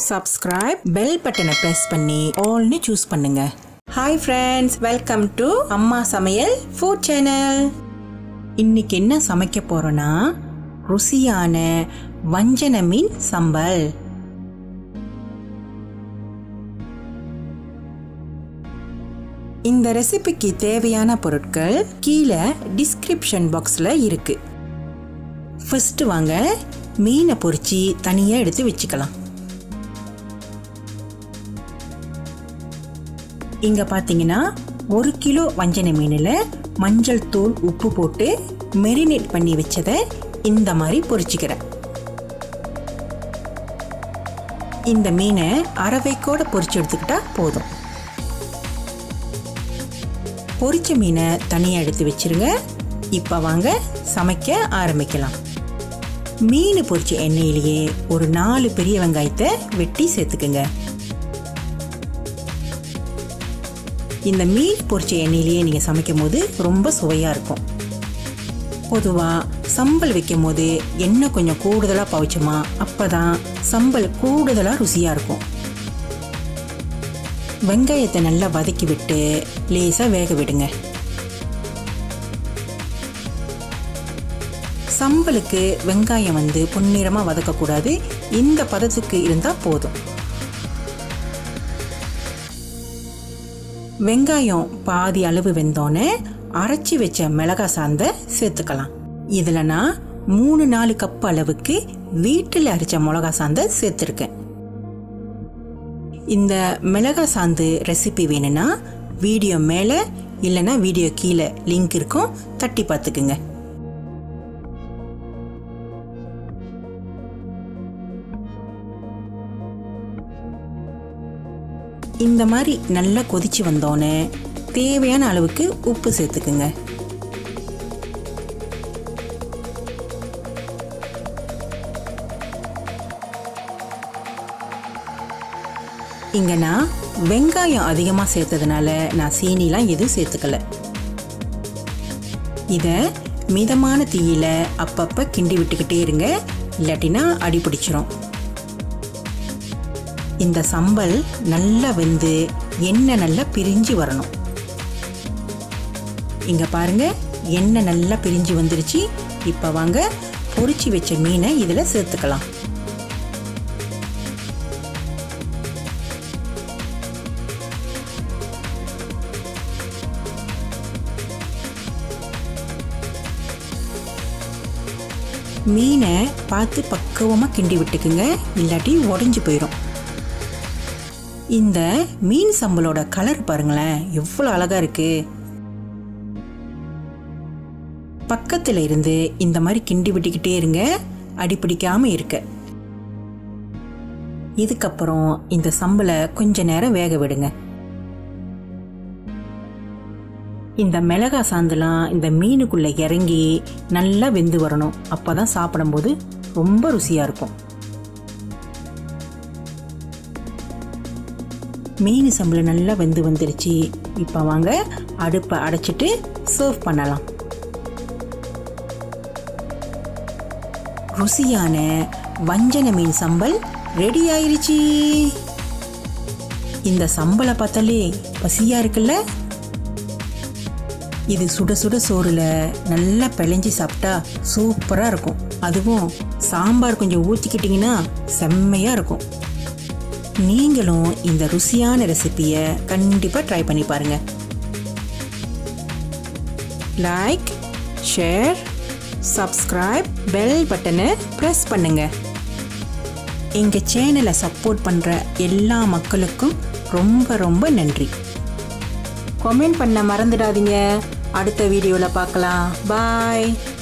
subscribe bell பட்டனை press பண்ணி ஆல்னு சூஸ் பண்ணுங்க hi friends welcome to Amma Samayal food channel இன்னைக்கு என்ன சமைக்க போறோம்னா ருசியான வஞ்சன மீன் சம்பல் இந்த ரெசிபிக்கு தேவையான பொருட்கள் கீழே டிஸ்கிரிப்ஷன் பாக்ஸில் இருக்கு ஃபர்ஸ்ட் வாங்க மீனை பொரிச்சு தனியாக எடுத்து வச்சுக்கலாம் இங்கே பார்த்தீங்கன்னா ஒரு கிலோ வஞ்சன மீனில் மஞ்சள் தூள் உப்பு போட்டு மெரினேட் பண்ணி வச்சதை இந்த மாதிரி பொரிச்சுக்கிறேன் இந்த மீனை அரவைக்கோட பொரிச்சு எடுத்துக்கிட்டா போதும் பொரிச்ச மீனை தனியாக எடுத்து வச்சிருங்க இப்போ வாங்க சமைக்க ஆரம்பிக்கலாம் மீன் பொரிச்ச எண்ணெயிலேயே ஒரு நாலு பெரிய வெங்காயத்தை வெட்டி சேர்த்துக்குங்க இந்த மீன் பொரிச்ச எண்ணெயிலேயே நீங்கள் சமைக்கும் போது ரொம்ப சுவையாக இருக்கும் பொதுவாக சம்பல் வைக்கும் போது எண்ணெய் கொஞ்சம் கூடுதலாக பவிச்சோமா அப்போ தான் சம்பல் கூடுதலாக ருசியாக இருக்கும் வெங்காயத்தை நல்லா வதக்கி விட்டு லேசாக வேக விடுங்க சம்பலுக்கு வெங்காயம் வந்து பொன்னிறமாக வதக்கக்கூடாது இந்த பதத்துக்கு இருந்தால் போதும் வெங்காயம் பாதி அளவு வெந்தோன்னே அரைச்சி வச்ச மிளகா சாந்த சேர்த்துக்கலாம் இதில் நான் மூணு நாலு கப் அளவுக்கு வீட்டில் அரைச்ச மிளகா சாந்த சேர்த்துருக்கேன் இந்த மிளகா சாந்து ரெசிபி வேணும்னா வீடியோ மேலே இல்லைன்னா வீடியோ கீழே லிங்க் இருக்கும் தட்டி பார்த்துக்குங்க இந்த மாதிரி நல்லா கொதிச்சு வந்தோன்னே தேவையான அளவுக்கு உப்பு சேர்த்துக்குங்க இங்கே நான் வெங்காயம் அதிகமாக சேர்த்ததுனால நான் சீனிலாம் எதுவும் சேர்த்துக்கல இதை மிதமான தீயில அப்பப்போ கிண்டி விட்டுக்கிட்டே இருங்க இல்லாட்டினா அடி பிடிச்சிரும் இந்த சம்பல் நல்லா வெந்து எண்ணெய் நல்லா பிரிஞ்சு வரணும் இங்க பாருங்க எண்ணெய் நல்லா பிரிஞ்சு வந்துருச்சு இப்போ வாங்க பொரிச்சு வச்ச மீனை இதில் சேர்த்துக்கலாம் மீனை பார்த்து பக்குவமாக கிண்டி விட்டுக்குங்க இல்லாட்டி உடஞ்சி போயிடும் இந்த மீன் சம்பலோட கலர் பாருங்களேன் எவ்வளோ அழகா இருக்கு பக்கத்தில் இருந்து இந்த மாதிரி கிண்டி விட்டுக்கிட்டே இருங்க அடிப்பிடிக்காம இருக்க இதுக்கப்புறம் இந்த சம்பலை கொஞ்ச நேரம் வேக விடுங்க இந்த மிளகா சாந்துலாம் இந்த மீனுக்குள்ள இறங்கி நல்லா வெந்து வரணும் அப்பதான் சாப்பிடும்போது ரொம்ப ருசியா இருக்கும் மீன் சம்பளம் நல்லா வெந்து வந்துருச்சு இப்போ வாங்க அடுப்பை அடைச்சிட்டு சர்வ் பண்ணலாம் ருசியான வஞ்சன மீன் சம்பல் ரெடி ஆயிருச்சு இந்த சம்பளை பார்த்தாலே பசியா இருக்குல்ல இது சுட சுட சோறுல நல்லா பிழைஞ்சி சாப்பிட்டா சூப்பராக இருக்கும் அதுவும் சாம்பார் கொஞ்சம் ஊற்றிக்கிட்டிங்கன்னா செம்மையாக இருக்கும் நீங்களும் இந்த ருசியான ரெசிபியை கண்டிப்பாக ட்ரை பண்ணி பாருங்க லைக் ஷேர் சப்ஸ்கிரைப் பெல் பட்டனை ப்ரெஸ் பண்ணுங்க எங்கள் சேனலை சப்போர்ட் பண்ணுற எல்லா மக்களுக்கும் ரொம்ப ரொம்ப நன்றி கமெண்ட் பண்ண மறந்துடாதீங்க அடுத்த வீடியோவில் பார்க்கலாம் பாய்